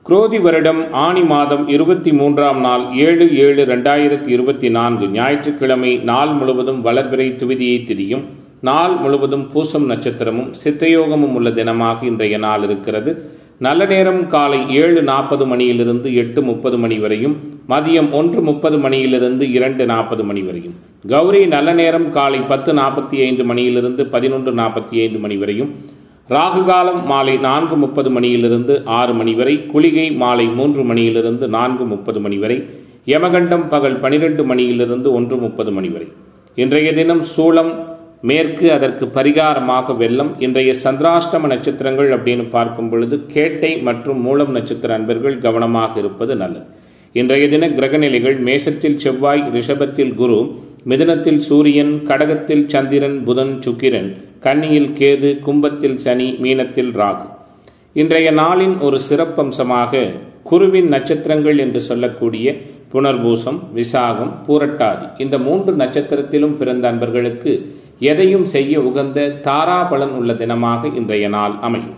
குரோதி வருடம் ஆணி மாதம் இருபத்தி மூன்றாம் நாள் ஏழு ஏழு ரெண்டாயிரத்தி இருபத்தி நான்கு ஞாயிற்றுக்கிழமை நாள் முழுவதும் வளர்பிறை துவிதியை திரியும் நாள் முழுவதும் பூசம் நட்சத்திரமும் சித்தயோகமும் உள்ள தினமாக இன்றைய நாள் இருக்கிறது நல்ல நேரம் காலை ஏழு நாற்பது மணியிலிருந்து எட்டு முப்பது மணி வரையும் மதியம் ஒன்று முப்பது மணியிலிருந்து இரண்டு நாற்பது மணி வரையும் கௌரி நல்ல நேரம் காலை பத்து நாற்பத்தி ஐந்து மணியிலிருந்து பதினொன்று நாற்பத்தி ஐந்து மணி வரையும் ராகு காலம் மாலை நான்கு முப்பது மணியிலிருந்து ஆறு மணி வரை குளிகை மாலை மூன்று மணியிலிருந்து நான்கு முப்பது மணி வரை யமகண்டம் பகல் பனிரெண்டு மணியிலிருந்து ஒன்று முப்பது மணி வரை இன்றைய தினம் சூளம் மேற்கு அதற்கு பரிகாரமாக வெள்ளம் இன்றைய சந்திராஷ்டம நட்சத்திரங்கள் அப்படின்னு பார்க்கும் பொழுது கேட்டை மற்றும் மூலம் நட்சத்திர அன்பர்கள் கவனமாக இருப்பது நல்லது இன்றைய தின கிரகநிலைகள் மேசத்தில் செவ்வாய் ரிஷபத்தில் குரு மிதுனத்தில் சூரியன் கடகத்தில் சந்திரன் புதன் சுக்கிரன் கன்னியில் கேது கும்பத்தில் சனி மீனத்தில் ராகு இன்றைய நாளின் ஒரு சிறப்பம்சமாக குருவின் நட்சத்திரங்கள் என்று சொல்லக்கூடிய புனர்பூசம் விசாகம் பூரட்டாதி இந்த மூன்று நட்சத்திரத்திலும் பிறந்த அன்பர்களுக்கு எதையும் செய்ய உகந்த தாராபலன் உள்ள தினமாக இன்றைய நாள் அமையும்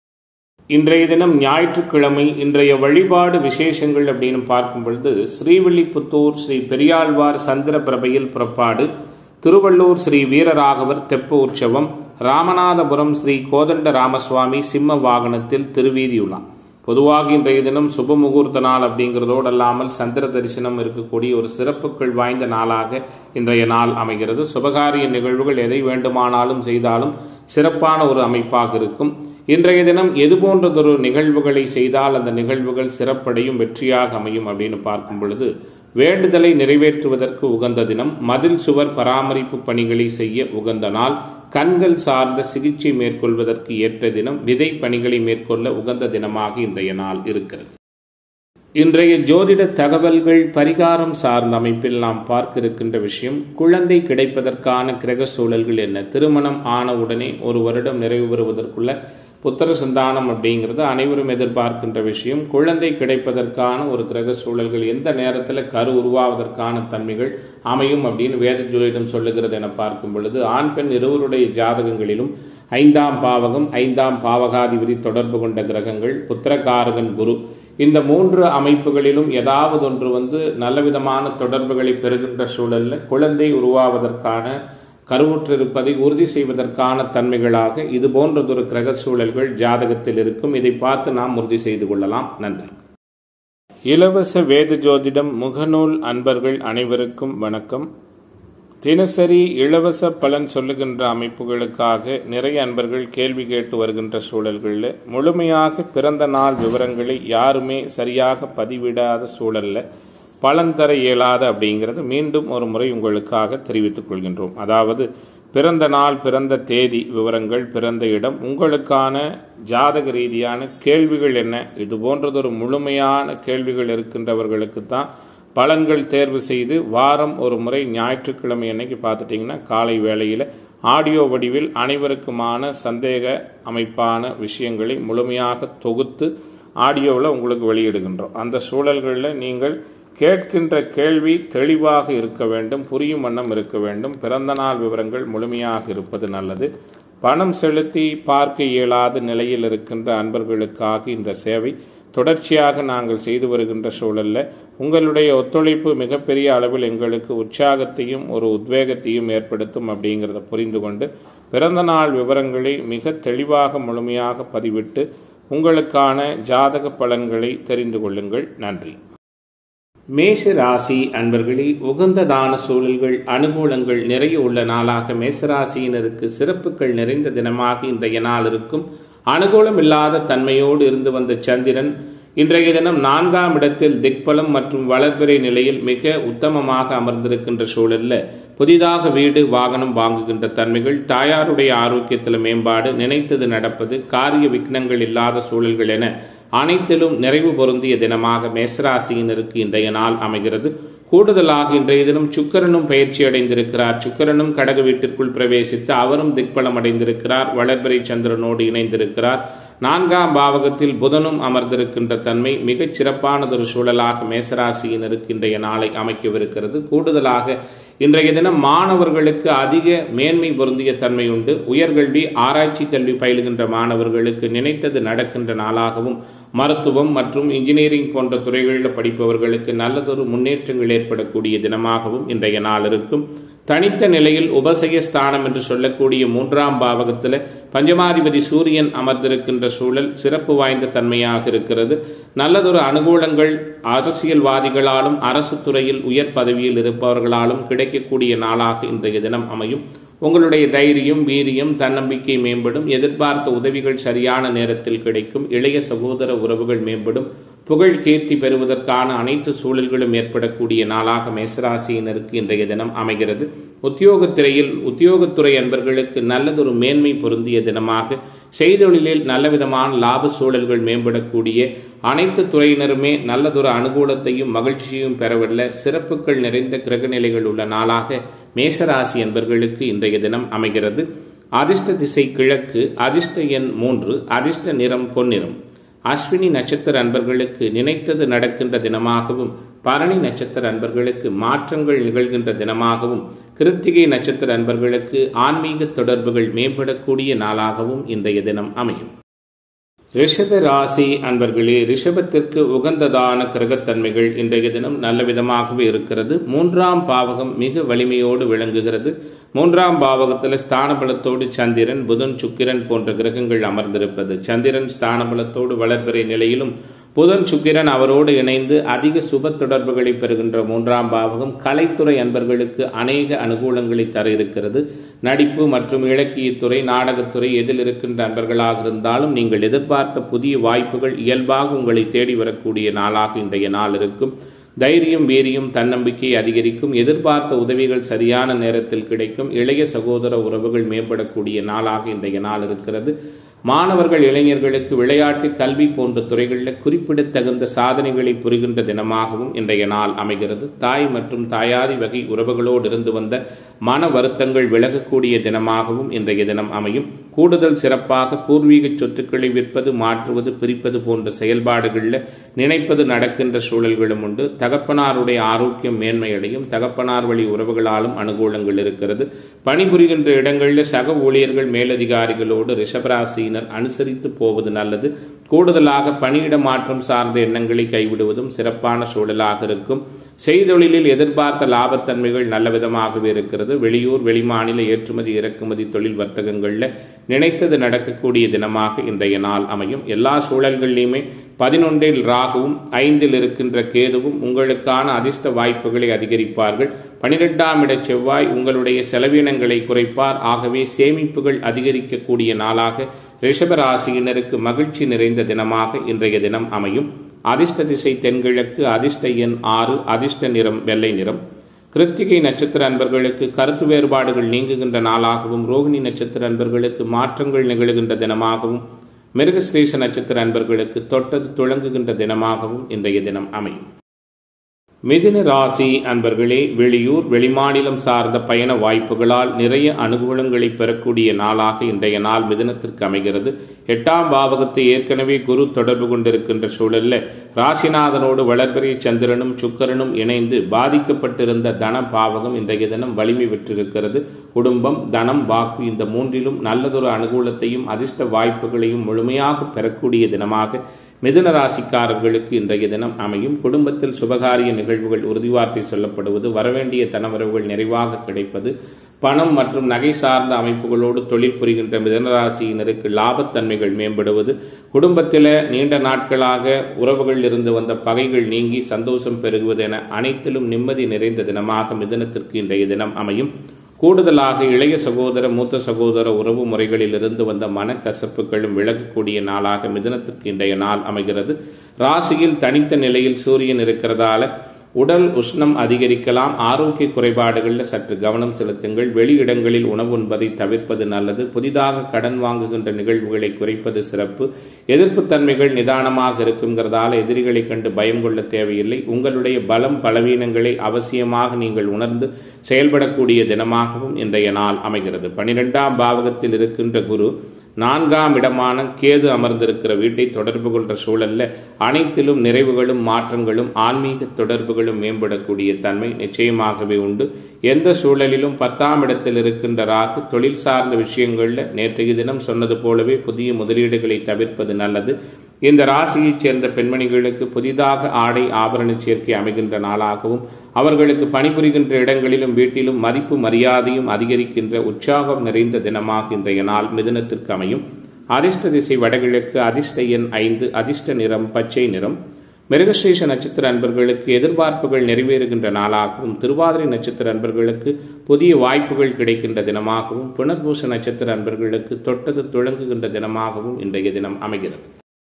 இன்றைய தினம் ஞாயிற்றுக்கிழமை இன்றைய வழிபாடு விசேஷங்கள் அப்படின்னு பார்க்கும் பொழுது ஸ்ரீவில்லிபுத்தூர் ஸ்ரீ பெரியாழ்வார் சந்திர பிரபையில் புறப்பாடு திருவள்ளூர் ஸ்ரீ வீரராகவர் தெப்ப உற்சவம் ராமநாதபுரம் ஸ்ரீ கோதண்ட ராமசுவாமி சிம்ம வாகனத்தில் திருவீதியுலா பொதுவாக இன்றைய தினம் சுப முகூர்த்த நாள் அப்படிங்கிறதோடு அல்லாமல் சந்திர தரிசனம் இருக்கக்கூடிய ஒரு சிறப்புகள் வாய்ந்த நாளாக இன்றைய நாள் அமைகிறது சுபகாரிய நிகழ்வுகள் எதை வேண்டுமானாலும் செய்தாலும் சிறப்பான ஒரு அமைப்பாக இருக்கும் இன்றைய தினம் எது போன்றதொரு நிகழ்வுகளை செய்தால் அந்த நிகழ்வுகள் சிறப்படையும் வெற்றியாக அமையும் அப்படின்னு பார்க்கும் பொழுது வேண்டுதலை நிறைவேற்றுவதற்கு உகந்த தினம் மதில் சுவர் பராமரிப்பு பணிகளை செய்ய உகந்த நாள் கண்கள் சார்ந்த சிகிச்சை மேற்கொள்வதற்கு ஏற்ற தினம் விதை பணிகளை மேற்கொள்ள உகந்த தினமாக இன்றைய நாள் இருக்கிறது இன்றைய ஜோதிட தகவல்கள் பரிகாரம் சார்ந்த அமைப்பில் நாம் பார்க்க இருக்கின்ற விஷயம் குழந்தை கிடைப்பதற்கான கிரக சூழல்கள் என்ன திருமணம் ஆன உடனே ஒரு வருடம் நிறைவு பெறுவதற்குள்ள புத்திர சந்தானம் அப்படிங்கிறது அனைவரும் எதிர்பார்க்கின்ற விஷயம் குழந்தை கிடைப்பதற்கான ஒரு கிரக சூழல்கள் எந்த நேரத்தில் கரு உருவாவதற்கான தன்மைகள் அமையும் அப்படின்னு வேத ஜோதிடம் சொல்லுகிறது என பார்க்கும் பொழுது ஆண் பெண் இருவருடைய ஜாதகங்களிலும் ஐந்தாம் பாவகம் ஐந்தாம் பாவகாதிபதி தொடர்பு கொண்ட கிரகங்கள் புத்திரகாரகன் குரு இந்த மூன்று அமைப்புகளிலும் ஏதாவது ஒன்று வந்து நல்ல விதமான தொடர்புகளை பெறுகின்ற சூழலில் குழந்தை உருவாவதற்கான கருவுற்றிருப்பதை உறுதி செய்வதற்கான தன்மைகளாக இது போன்றதொரு கிரக சூழல்கள் ஜாதகத்தில் இருக்கும் இதை பார்த்து நாம் உறுதி செய்து கொள்ளலாம் நன்றி இலவச வேத ஜோதிடம் முகநூல் அன்பர்கள் அனைவருக்கும் வணக்கம் தினசரி இலவச பலன் சொல்லுகின்ற அமைப்புகளுக்காக நிறைய அன்பர்கள் கேள்வி கேட்டு வருகின்ற சூழல்களில் முழுமையாக பிறந்த நாள் விவரங்களை யாருமே சரியாக பதிவிடாத சூழலில் பலன் தர இயலாத அப்படிங்கிறது மீண்டும் ஒரு முறை உங்களுக்காக தெரிவித்துக் கொள்கின்றோம் அதாவது பிறந்த நாள் பிறந்த தேதி விவரங்கள் பிறந்த இடம் உங்களுக்கான ஜாதக ரீதியான கேள்விகள் என்ன இது போன்றதொரு முழுமையான கேள்விகள் இருக்கின்றவர்களுக்கு தான் பலன்கள் தேர்வு செய்து வாரம் ஒரு முறை ஞாயிற்றுக்கிழமை அன்னைக்கு பார்த்துட்டிங்கன்னா காலை வேளையில் ஆடியோ வடிவில் அனைவருக்குமான சந்தேக அமைப்பான விஷயங்களை முழுமையாக தொகுத்து ஆடியோவில் உங்களுக்கு வெளியிடுகின்றோம் அந்த சூழல்களில் நீங்கள் கேட்கின்ற கேள்வி தெளிவாக இருக்க வேண்டும் புரியும் வண்ணம் இருக்க வேண்டும் பிறந்த நாள் விவரங்கள் முழுமையாக இருப்பது நல்லது பணம் செலுத்தி பார்க்க இயலாத நிலையில் இருக்கின்ற அன்பர்களுக்காக இந்த சேவை தொடர்ச்சியாக நாங்கள் செய்து வருகின்ற சூழலில் உங்களுடைய ஒத்துழைப்பு மிகப்பெரிய அளவில் எங்களுக்கு உற்சாகத்தையும் ஒரு உத்வேகத்தையும் ஏற்படுத்தும் அப்படிங்கிறத புரிந்து கொண்டு பிறந்த நாள் விவரங்களை மிக தெளிவாக முழுமையாக பதிவிட்டு உங்களுக்கான ஜாதக பலன்களை தெரிந்து கொள்ளுங்கள் நன்றி மேஷ ராசி அன்பர்களே உகந்ததான சூழல்கள் அனுகூலங்கள் நிறைய உள்ள நாளாக மேசராசியினருக்கு சிறப்புகள் நிறைந்த தினமாக இன்றைய நாள் இருக்கும் அனுகூலம் இல்லாத தன்மையோடு இருந்து வந்த சந்திரன் இன்றைய தினம் நான்காம் இடத்தில் திக்பலம் மற்றும் வளர்பிறை நிலையில் மிக உத்தமமாக அமர்ந்திருக்கின்ற சூழலில் புதிதாக வீடு வாகனம் வாங்குகின்ற தன்மைகள் தாயாருடைய ஆரோக்கியத்தில் மேம்பாடு நினைத்தது நடப்பது காரிய விக்னங்கள் இல்லாத சூழல்கள் என அனைத்திலும் நிறைவு பொருந்திய தினமாக மேசராசியினருக்கு இன்றைய நாள் அமைகிறது கூடுதலாக இன்றைய தினம் சுக்கரனும் பயிற்சி அடைந்திருக்கிறார் சுக்கரனும் கடக வீட்டிற்குள் பிரவேசித்து அவரும் திக்பலம் அடைந்திருக்கிறார் வளர்பிறை சந்திரனோடு இணைந்திருக்கிறார் நான்காம் பாவகத்தில் புதனும் அமர்ந்திருக்கின்ற தன்மை மிகச் சிறப்பானதொரு சூழலாக மேசராசியினருக்கு இன்றைய நாளை அமைக்கவிருக்கிறது கூடுதலாக இன்றைய தினம் மாணவர்களுக்கு அதிக மேன்மை பொருந்திய தன்மை உண்டு உயர்கல்வி ஆராய்ச்சி கல்வி பயிலுகின்ற மாணவர்களுக்கு நினைத்தது நடக்கின்ற நாளாகவும் மருத்துவம் மற்றும் இன்ஜினியரிங் போன்ற துறைகளில் படிப்பவர்களுக்கு நல்லதொரு முன்னேற்றங்கள் ஏற்படக்கூடிய தினமாகவும் இன்றைய நாள் இருக்கும் தனித்த நிலையில் உபசய ஸ்தானம் என்று சொல்லக்கூடிய மூன்றாம் பாவகத்தில் பஞ்சமாதிபதி சூரியன் அமர்ந்திருக்கின்ற சூழல் சிறப்பு வாய்ந்த தன்மையாக இருக்கிறது நல்லதொரு அனுகூலங்கள் அரசியல்வாதிகளாலும் அரசு துறையில் உயர் பதவியில் இருப்பவர்களாலும் கிடைக்கக்கூடிய நாளாக இன்றைய தினம் அமையும் உங்களுடைய தைரியம் வீரியம் தன்னம்பிக்கை மேம்படும் எதிர்பார்த்த உதவிகள் சரியான நேரத்தில் கிடைக்கும் இளைய சகோதர உறவுகள் மேம்படும் புகழ் கீர்த்தி பெறுவதற்கான அனைத்து சூழல்களும் ஏற்படக்கூடிய நாளாக மேசராசியினருக்கு இன்றைய தினம் அமைகிறது உத்தியோகத்துறையில் உத்தியோகத்துறை அன்பர்களுக்கு நல்லதொரு மேன்மை பொருந்திய தினமாக செய்தொழிலில் நல்லவிதமான லாப சூழல்கள் மேம்படக்கூடிய அனைத்து துறையினருமே நல்லதொரு அனுகூலத்தையும் மகிழ்ச்சியும் பெறவல்ல சிறப்புகள் நிறைந்த கிரகநிலைகள் உள்ள நாளாக மேசராசி என்பர்களுக்கு இன்றைய தினம் அமைகிறது அதிர்ஷ்ட திசை கிழக்கு அதிர்ஷ்ட எண் மூன்று அதிர்ஷ்ட நிறம் பொன்னிறம் அஸ்வினி நட்சத்திர அன்பர்களுக்கு நினைத்தது நடக்கின்ற தினமாகவும் பரணி நட்சத்திர அன்பர்களுக்கு மாற்றங்கள் நிகழ்கின்ற தினமாகவும் கிருத்திகை நட்சத்திர அன்பர்களுக்கு ஆன்மீக தொடர்புகள் மேம்படக்கூடிய நாளாகவும் இன்றைய தினம் அமையும் ரிஷப ராசி அன்பர்களே ரிஷபத்திற்கு உகந்ததான கிரகத்தன்மைகள் இன்றைய தினம் நல்ல விதமாகவே இருக்கிறது மூன்றாம் பாவகம் மிக வலிமையோடு விளங்குகிறது மூன்றாம் பாவகத்தில் ஸ்தானபலத்தோடு சந்திரன் புதன் சுக்கிரன் போன்ற கிரகங்கள் அமர்ந்திருப்பது சந்திரன் ஸ்தானபலத்தோடு வளர்பிறை நிலையிலும் புதன் சுக்கிரன் அவரோடு இணைந்து அதிக சுப தொடர்புகளை பெறுகின்ற மூன்றாம் பாவகம் கலைத்துறை அன்பர்களுக்கு அநேக அனுகூலங்களை தர இருக்கிறது நடிப்பு மற்றும் இலக்கியத்துறை நாடகத்துறை எதில் இருக்கின்ற அன்பர்களாக இருந்தாலும் நீங்கள் எதிர்பார்த்த புதிய வாய்ப்புகள் இயல்பாக உங்களை தேடி வரக்கூடிய நாளாக இன்றைய நாள் இருக்கும் தைரியம் வீரியம் தன்னம்பிக்கை அதிகரிக்கும் எதிர்பார்த்த உதவிகள் சரியான நேரத்தில் கிடைக்கும் இளைய சகோதர உறவுகள் மேம்படக்கூடிய நாளாக இன்றைய நாள் இருக்கிறது மாணவர்கள் இளைஞர்களுக்கு விளையாட்டு கல்வி போன்ற துறைகளில் குறிப்பிடத்தகுந்த சாதனைகளை புரிகின்ற தினமாகவும் இன்றைய நாள் அமைகிறது தாய் மற்றும் தாயாரி வகை உறவுகளோடு இருந்து வந்த மன வருத்தங்கள் விலகக்கூடிய தினமாகவும் இன்றைய தினம் அமையும் கூடுதல் சிறப்பாக பூர்வீக சொத்துக்களை விற்பது மாற்றுவது பிரிப்பது போன்ற செயல்பாடுகளில் நினைப்பது நடக்கின்ற சூழல்களும் உண்டு தகப்பனாருடைய ஆரோக்கியம் மேன்மையடையும் தகப்பனார் வழி உறவுகளாலும் அனுகூலங்கள் இருக்கிறது பணிபுரிகின்ற இடங்களில் சக ஊழியர்கள் மேலதிகாரிகளோடு ரிஷபராசியினர் அனுசரித்து போவது நல்லது கூடுதலாக பணியிட மாற்றம் சார்ந்த எண்ணங்களை கைவிடுவதும் சிறப்பான சூழலாக இருக்கும் செய்தொழிலில் எதிர்பார்த்த லாபத்தன்மைகள் நல்ல விதமாகவே இருக்கிறது வெளியூர் வெளிமாநில ஏற்றுமதி இறக்குமதி தொழில் வர்த்தகங்களில் நினைத்தது நடக்கக்கூடிய தினமாக இன்றைய நாள் அமையும் எல்லா சூழல்களிலுமே பதினொன்றில் ராகுவும் ஐந்தில் இருக்கின்ற கேதுவும் உங்களுக்கான அதிர்ஷ்ட வாய்ப்புகளை அதிகரிப்பார்கள் பனிரெண்டாம் இட செவ்வாய் உங்களுடைய செலவினங்களை குறைப்பார் ஆகவே சேமிப்புகள் அதிகரிக்கக்கூடிய நாளாக ரிஷபராசியினருக்கு மகிழ்ச்சி நிறைந்த தினமாக இன்றைய தினம் அமையும் அதிர்ஷ்ட திசை தென்கிழக்கு அதிர்ஷ்ட எண் ஆறு அதிர்ஷ்ட நிறம் வெள்ளை நிறம் கிருத்திகை நட்சத்திர அன்பர்களுக்கு கருத்து வேறுபாடுகள் நீங்குகின்ற நாளாகவும் ரோகிணி நட்சத்திர அன்பர்களுக்கு மாற்றங்கள் நிகழுகின்ற தினமாகவும் மிருகஸ்ரீச நட்சத்திர அன்பர்களுக்கு தொட்டது துளங்குகின்ற தினமாகவும் இன்றைய தினம் அமையும் மிதுன ராசி அன்பர்களே வெளியூர் வெளிமாநிலம் சார்ந்த பயண வாய்ப்புகளால் நிறைய அனுகூலங்களை பெறக்கூடிய நாளாக இன்றைய நாள் மிதுனத்திற்கு அமைகிறது எட்டாம் பாவகத்தை ஏற்கனவே குரு தொடர்பு கொண்டிருக்கின்ற சூழலில் ராசிநாதனோடு வளர்பிறை சந்திரனும் சுக்கரனும் இணைந்து பாதிக்கப்பட்டிருந்த தன பாவகம் இன்றைய தினம் வலிமை பெற்றிருக்கிறது குடும்பம் தனம் வாக்கு இந்த மூன்றிலும் நல்லதொரு அனுகூலத்தையும் அதிர்ஷ்ட வாய்ப்புகளையும் முழுமையாக பெறக்கூடிய தினமாக மிதுன ராசிக்காரர்களுக்கு இன்றைய தினம் அமையும் குடும்பத்தில் சுபகாரிய நிகழ்வுகள் உறுதிவார்த்தை சொல்லப்படுவது வரவேண்டிய தனவரவுகள் நிறைவாக கிடைப்பது பணம் மற்றும் நகை சார்ந்த அமைப்புகளோடு தொழில் புரிகின்ற மிதனராசியினருக்கு லாபத்தன்மைகள் மேம்படுவது குடும்பத்தில் நீண்ட நாட்களாக உறவுகள் இருந்து வந்த பகைகள் நீங்கி சந்தோஷம் பெருகுவது என அனைத்திலும் நிம்மதி நிறைந்த தினமாக மிதனத்திற்கு இன்றைய தினம் அமையும் கூடுதலாக இளைய சகோதர மூத்த சகோதர உறவு முறைகளில் இருந்து வந்த மனக்கசப்புகளும் விலகக்கூடிய நாளாக மிதனத்திற்கு இன்றைய நாள் அமைகிறது ராசியில் தனித்த நிலையில் சூரியன் இருக்கிறதால உடல் உஷ்ணம் அதிகரிக்கலாம் ஆரோக்கிய குறைபாடுகளில் சற்று கவனம் செலுத்துங்கள் வெளியிடங்களில் உணவு உண்பதை தவிர்ப்பது நல்லது புதிதாக கடன் வாங்குகின்ற நிகழ்வுகளை குறைப்பது சிறப்பு எதிர்ப்புத்தன்மைகள் நிதானமாக இருக்குங்கிறதால எதிரிகளை கண்டு பயம் கொள்ள தேவையில்லை உங்களுடைய பலம் பலவீனங்களை அவசியமாக நீங்கள் உணர்ந்து செயல்படக்கூடிய தினமாகவும் இன்றைய நாள் அமைகிறது பனிரெண்டாம் பாவகத்தில் இருக்கின்ற குரு நான்காம் இடமான கேது அமர்ந்திருக்கிற வீட்டை தொடர்பு கொள்ற சூழல்ல அனைத்திலும் நிறைவுகளும் மாற்றங்களும் ஆன்மீக தொடர்புகளும் மேம்படக்கூடிய தன்மை நிச்சயமாகவே உண்டு எந்த சூழலிலும் பத்தாம் இடத்தில் இருக்கின்ற ராகு தொழில் சார்ந்த விஷயங்கள்ல நேற்றைய தினம் சொன்னது போலவே புதிய முதலீடுகளை தவிர்ப்பது நல்லது இந்த ராசியைச் சேர்ந்த பெண்மணிகளுக்கு புதிதாக ஆடை ஆபரண சேர்க்கை அமைகின்ற நாளாகவும் அவர்களுக்கு பணிபுரிகின்ற இடங்களிலும் வீட்டிலும் மதிப்பு மரியாதையும் அதிகரிக்கின்ற உற்சாகம் நிறைந்த தினமாக இன்றைய நாள் மிதுனத்திற்கு அமையும் அதிர்ஷ்ட திசை வடகிழக்கு அதிர்ஷ்ட எண் ஐந்து அதிர்ஷ்ட நிறம் பச்சை நிறம் மிருகஸ்ரீஷ நட்சத்திர அன்பர்களுக்கு எதிர்பார்ப்புகள் நிறைவேறுகின்ற நாளாகவும் திருவாதிரை நட்சத்திர அன்பர்களுக்கு புதிய வாய்ப்புகள் கிடைக்கின்ற தினமாகவும் புனர்பூச நட்சத்திர அன்பர்களுக்கு தொட்டது துளங்குகின்ற தினமாகவும் இன்றைய தினம் அமைகிறது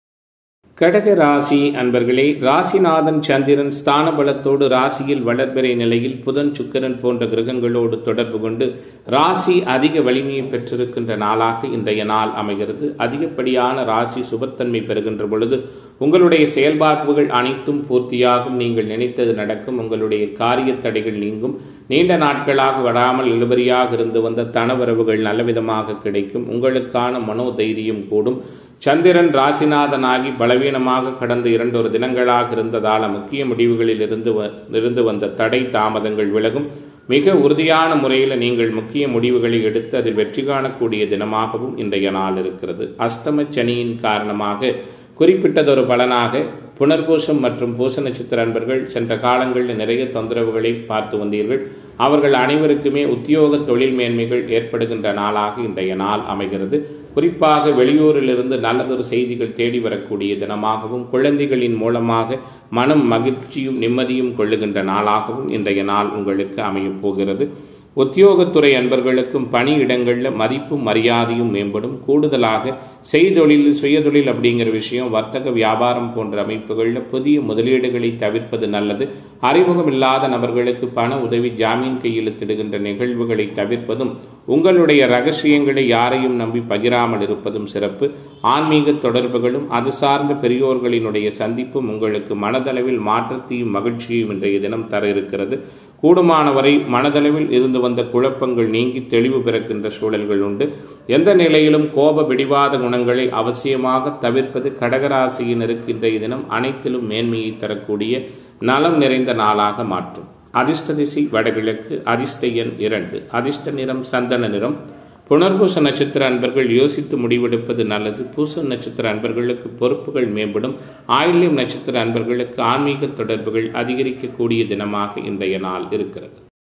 கடக ராசி அன்பர்களே ராசிநாதன் சந்திரன் ஸ்தான பலத்தோடு ராசியில் வளர்பிறை நிலையில் புதன் சுக்கிரன் போன்ற கிரகங்களோடு தொடர்பு கொண்டு ராசி அதிக வலிமையை பெற்றிருக்கின்ற நாளாக இன்றைய நாள் அமைகிறது அதிகப்படியான ராசி சுபத்தன்மை பெறுகின்ற பொழுது உங்களுடைய செயல்பாடுகள் அனைத்தும் பூர்த்தியாகும் நீங்கள் நினைத்தது நடக்கும் உங்களுடைய காரிய தடைகள் நீங்கும் நீண்ட நாட்களாக வராமல் இழுபறியாக இருந்து வந்த தனவரவுகள் நல்லவிதமாக கிடைக்கும் உங்களுக்கான மனோதைரியம் கூடும் சந்திரன் ராசிநாதனாகி பலவீனமாக கடந்த இரண்டொரு தினங்களாக இருந்ததால முக்கிய முடிவுகளில் இருந்து இருந்து வந்த தடை தாமதங்கள் விலகும் மிக உறுதியான முறையில் நீங்கள் முக்கிய முடிவுகளை எடுத்து அதில் வெற்றி காணக்கூடிய தினமாகவும் இன்றைய நாள் இருக்கிறது அஷ்டம சனியின் காரணமாக குறிப்பிட்டதொரு பலனாக புனர்பூசம் மற்றும் பூச நட்சத்திர அன்பர்கள் சென்ற காலங்களில் நிறைய தொந்தரவுகளை பார்த்து வந்தீர்கள் அவர்கள் அனைவருக்குமே உத்தியோக தொழில் மேன்மைகள் ஏற்படுகின்ற நாளாக இன்றைய நாள் அமைகிறது குறிப்பாக வெளியூரிலிருந்து நல்லதொரு செய்திகள் தேடி வரக்கூடிய தினமாகவும் குழந்தைகளின் மூலமாக மனம் மகிழ்ச்சியும் நிம்மதியும் கொள்ளுகின்ற நாளாகவும் இன்றைய நாள் உங்களுக்கு அமையப் போகிறது உத்தியோகத்துறை அன்பர்களுக்கும் பணியிடங்களில் மதிப்பும் மரியாதையும் மேம்படும் கூடுதலாக செய்தொழில் சுயதொழில் அப்படிங்கிற விஷயம் வர்த்தக வியாபாரம் போன்ற அமைப்புகளில் புதிய முதலீடுகளை தவிர்ப்பது நல்லது அறிமுகம் இல்லாத நபர்களுக்கு பண உதவி ஜாமீன் கையெழுத்திடுகின்ற நிகழ்வுகளை தவிர்ப்பதும் உங்களுடைய ரகசியங்களை யாரையும் நம்பி பகிராமல் இருப்பதும் சிறப்பு ஆன்மீக தொடர்புகளும் அது சார்ந்த பெரியோர்களினுடைய சந்திப்பும் உங்களுக்கு மனதளவில் மாற்றத்தையும் மகிழ்ச்சியும் இன்றைய தினம் தர இருக்கிறது கூடுமானவரை மனதளவில் இருந்து வந்த குழப்பங்கள் நீங்கி தெளிவு பிறக்கின்ற சூழல்கள் உண்டு எந்த நிலையிலும் கோப பிடிவாத குணங்களை அவசியமாக தவிர்ப்பது கடகராசியினருக்கு இன்றைய தினம் அனைத்திலும் மேன்மையை தரக்கூடிய நலம் நிறைந்த நாளாக மாற்றும் அதிர்ஷ்ட திசை வடகிழக்கு அதிர்ஷ்ட எண் இரண்டு அதிர்ஷ்ட நிறம் சந்தன நிறம் புனர்பூச நட்சத்திர அன்பர்கள் யோசித்து முடிவெடுப்பது நல்லது பூச நட்சத்திர அன்பர்களுக்கு பொறுப்புகள் மேம்படும் ஆயில்யம் நட்சத்திர அன்பர்களுக்கு ஆன்மீக தொடர்புகள் அதிகரிக்கக்கூடிய தினமாக இன்றைய நாள் இருக்கிறது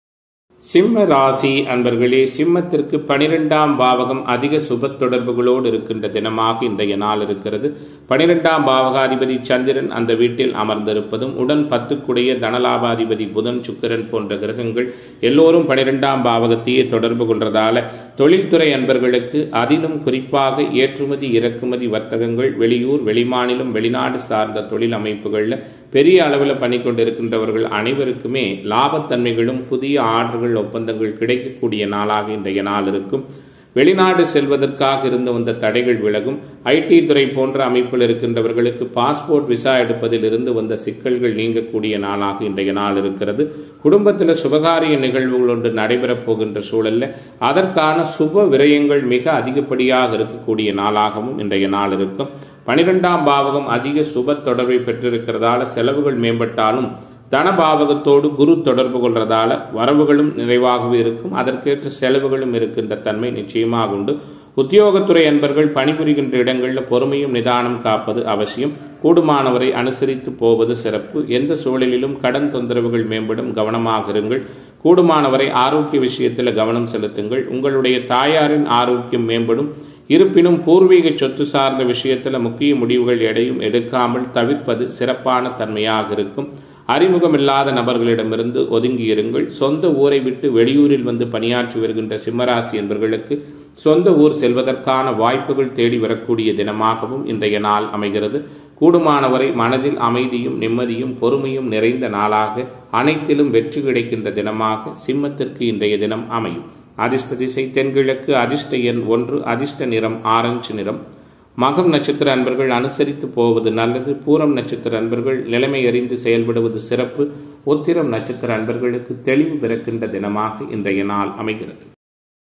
சிம்ம ராசி அன்பர்களே சிம்மத்திற்கு பனிரெண்டாம் பாவகம் அதிக சுப தொடர்புகளோடு இருக்கின்ற தினமாக இன்றைய நாள் இருக்கிறது பனிரெண்டாம் பாவகாதிபதி சந்திரன் அந்த வீட்டில் அமர்ந்திருப்பதும் உடன் பத்துக்குடைய தனலாபாதிபதி புதன் சுக்கிரன் போன்ற கிரகங்கள் எல்லோரும் பனிரெண்டாம் பாவகத்தையே தொடர்பு கொள்றதால தொழில்துறை அன்பர்களுக்கு அதிலும் குறிப்பாக ஏற்றுமதி இறக்குமதி வர்த்தகங்கள் வெளியூர் வெளிமாநிலம் வெளிநாடு சார்ந்த தொழில் அமைப்புகளில் பெரிய அளவில் பண்ணி கொண்டிருக்கின்றவர்கள் அனைவருக்குமே லாபத்தன்மைகளும் புதிய ஆர்டர்கள் ஒப்பந்தங்கள் கிடைக்கக்கூடிய நாளாக இன்றைய நாள் இருக்கும் வெளிநாடு செல்வதற்காக இருந்து வந்த தடைகள் விலகும் ஐடி துறை போன்ற அமைப்பில் இருக்கின்றவர்களுக்கு பாஸ்போர்ட் விசா எடுப்பதில் இருந்து வந்த சிக்கல்கள் நீங்கக்கூடிய நாளாக இன்றைய நாள் இருக்கிறது குடும்பத்தில் சுபகாரிய நிகழ்வுகள் ஒன்று நடைபெறப் போகின்ற சூழல்ல அதற்கான சுப விரயங்கள் மிக அதிகப்படியாக இருக்கக்கூடிய நாளாகவும் இன்றைய நாள் இருக்கும் பனிரெண்டாம் பாவகம் அதிக சுப தொடர்பை பெற்றிருக்கிறதால செலவுகள் மேம்பட்டாலும் தனபாவகத்தோடு குரு தொடர்பு கொள்றதால வரவுகளும் நிறைவாகவே இருக்கும் அதற்கேற்ற செலவுகளும் இருக்கின்ற தன்மை நிச்சயமாக உண்டு உத்தியோகத்துறை அன்பர்கள் பணிபுரிகின்ற இடங்களில் பொறுமையும் நிதானம் காப்பது அவசியம் கூடுமானவரை அனுசரித்து போவது சிறப்பு எந்த சூழலிலும் கடன் தொந்தரவுகள் மேம்படும் கவனமாக இருங்கள் கூடுமானவரை ஆரோக்கிய விஷயத்தில் கவனம் செலுத்துங்கள் உங்களுடைய தாயாரின் ஆரோக்கியம் மேம்படும் இருப்பினும் பூர்வீக சொத்து சார்ந்த விஷயத்தில் முக்கிய முடிவுகள் எடையும் எடுக்காமல் தவிர்ப்பது சிறப்பான தன்மையாக இருக்கும் அறிமுகமில்லாத நபர்களிடமிருந்து ஒதுங்கி இருங்கள் சொந்த ஊரை விட்டு வெளியூரில் வந்து பணியாற்றி வருகின்ற சிம்மராசி என்பவர்களுக்கு சொந்த ஊர் செல்வதற்கான வாய்ப்புகள் தேடி வரக்கூடிய தினமாகவும் இன்றைய நாள் அமைகிறது கூடுமானவரை மனதில் அமைதியும் நிம்மதியும் பொறுமையும் நிறைந்த நாளாக அனைத்திலும் வெற்றி கிடைக்கின்ற தினமாக சிம்மத்திற்கு இன்றைய தினம் அமையும் அதிர்ஷ்ட திசை தென்கிழக்கு அதிர்ஷ்ட எண் ஒன்று அதிர்ஷ்ட நிறம் ஆரஞ்சு நிறம் மகம் நட்சத்திர அன்பர்கள் அனுசரித்து போவது நல்லது பூரம் நட்சத்திர அன்பர்கள் நிலைமை அறிந்து செயல்படுவது சிறப்பு உத்திரம் நட்சத்திர அன்பர்களுக்கு தெளிவு பிறக்கின்ற தினமாக இன்றைய நாள் அமைகிறது